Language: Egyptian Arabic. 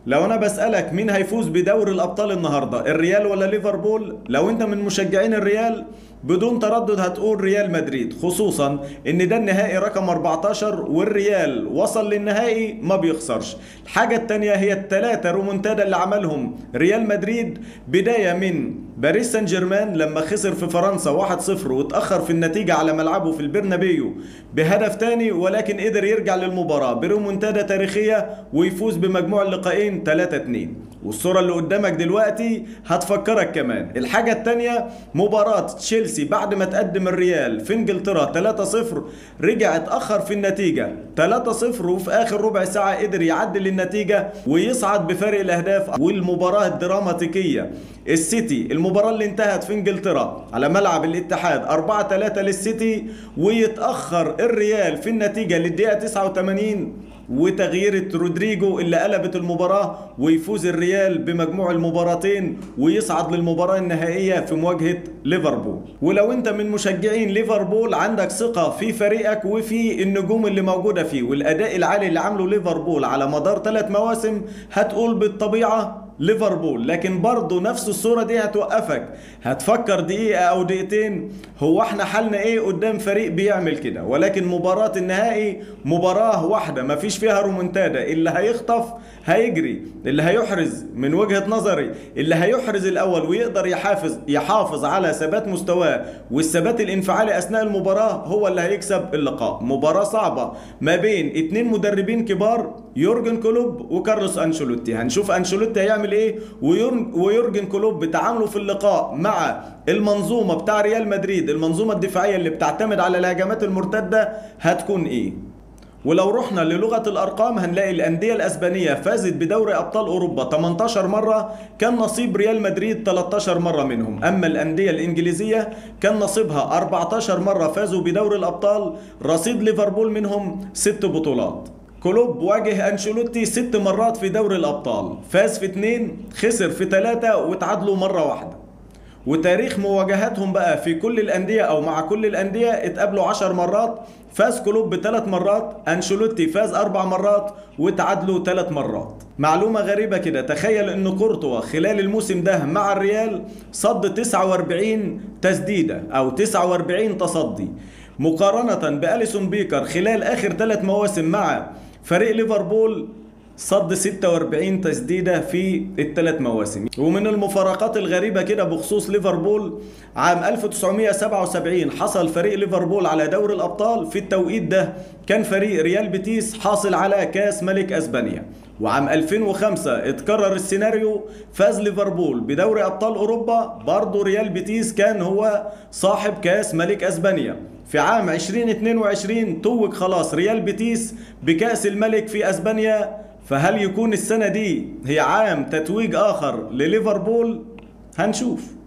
لو انا بسألك مين هيفوز بدوري الابطال النهارده الريال ولا ليفربول لو انت من مشجعين الريال بدون تردد هتقول ريال مدريد خصوصا ان ده النهائي رقم 14 والريال وصل للنهائي ما بيخسرش الحاجة التانية هي التلاتة رومونتادا اللي عملهم ريال مدريد بداية من باريس سان جيرمان لما خسر في فرنسا 1-0 واتأخر في النتيجة على ملعبه في البرنابيو بهدف تاني ولكن قدر يرجع للمباراة برومونتادا تاريخية ويفوز بمجموع اللقاءين 3-2 والصورة اللي قدامك دلوقتي هتفكرك كمان الحاجة التانية مباراة تشيلسي بعد ما تقدم الريال في انجلترا 3-0 رجع اتأخر في النتيجة 3-0 وفي آخر ربع ساعة قدر يعدل النتيجة ويصعد بفارق الأهداف والمباراة الدراماتيكية السيتي المباراة اللي انتهت في انجلترا على ملعب الاتحاد 4-3 للسيتي ويتأخر الريال في النتيجة للدقيقة 89 وتغيير رودريجو اللي قلبت المباراة ويفوز الريال بمجموع المباراتين ويصعد للمباراة النهائية في مواجهة ليفربول ولو انت من مشجعين ليفربول عندك ثقة في فريقك وفي النجوم اللي موجودة فيه والأداء العالي اللي عمله ليفربول على مدار ثلاث مواسم هتقول بالطبيعة ليفربول لكن برضه نفس الصورة دي هتوقفك هتفكر دقيقة أو دقيقتين هو احنا حالنا ايه قدام فريق بيعمل كده ولكن مباراة النهائي مباراة واحدة مفيش فيها رومنتادا اللي هيخطف هيجري اللي هيحرز من وجهة نظري اللي هيحرز الأول ويقدر يحافظ يحافظ على ثبات مستواه والثبات الانفعالي أثناء المباراة هو اللي هيكسب اللقاء مباراة صعبة ما بين اتنين مدربين كبار يورجن كلوب وكارلوس أنشيلوتي هنشوف أنشيلوتي هيعمل ايه ويورجن كلوب بتعامله في اللقاء مع المنظومة بتاع ريال مدريد المنظومة الدفاعية اللي بتعتمد على الهجمات المرتدة هتكون ايه ولو رحنا للغة الأرقام هنلاقي الأندية الأسبانية فازت بدوري أبطال أوروبا 18 مرة كان نصيب ريال مدريد 13 مرة منهم أما الأندية الإنجليزية كان نصيبها 14 مرة فازوا بدوري الأبطال رصيد ليفربول منهم 6 بطولات كلوب واجه أنشيلوتي ست مرات في دوري الأبطال فاز في اتنين خسر في ثلاثة وتعادلوا مرة واحدة وتاريخ مواجهاتهم بقى في كل الأندية أو مع كل الأندية اتقابلوا عشر مرات فاز كلوب بثلاث مرات أنشيلوتي فاز أربع مرات وتعادلوا ثلاث مرات معلومة غريبة كده تخيل أن كورتوا خلال الموسم ده مع الريال صد 49 تسديدة أو 49 تصدي مقارنة بأليسون بيكر خلال آخر ثلاث مواسم مع فريق ليفربول صد 46 تسديدة في الثلاث مواسم ومن المفارقات الغريبة كده بخصوص ليفربول عام 1977 حصل فريق ليفربول على دوري الأبطال في التوقيت ده كان فريق ريال بيتيس حاصل على كاس ملك أسبانيا وعام 2005 اتكرر السيناريو فاز ليفربول بدوري أبطال أوروبا برضه ريال بيتيس كان هو صاحب كاس ملك أسبانيا في عام 2022 توج خلاص ريال بيتيس بكأس الملك في أسبانيا فهل يكون السنة دي هي عام تتويج آخر لليفربول؟ هنشوف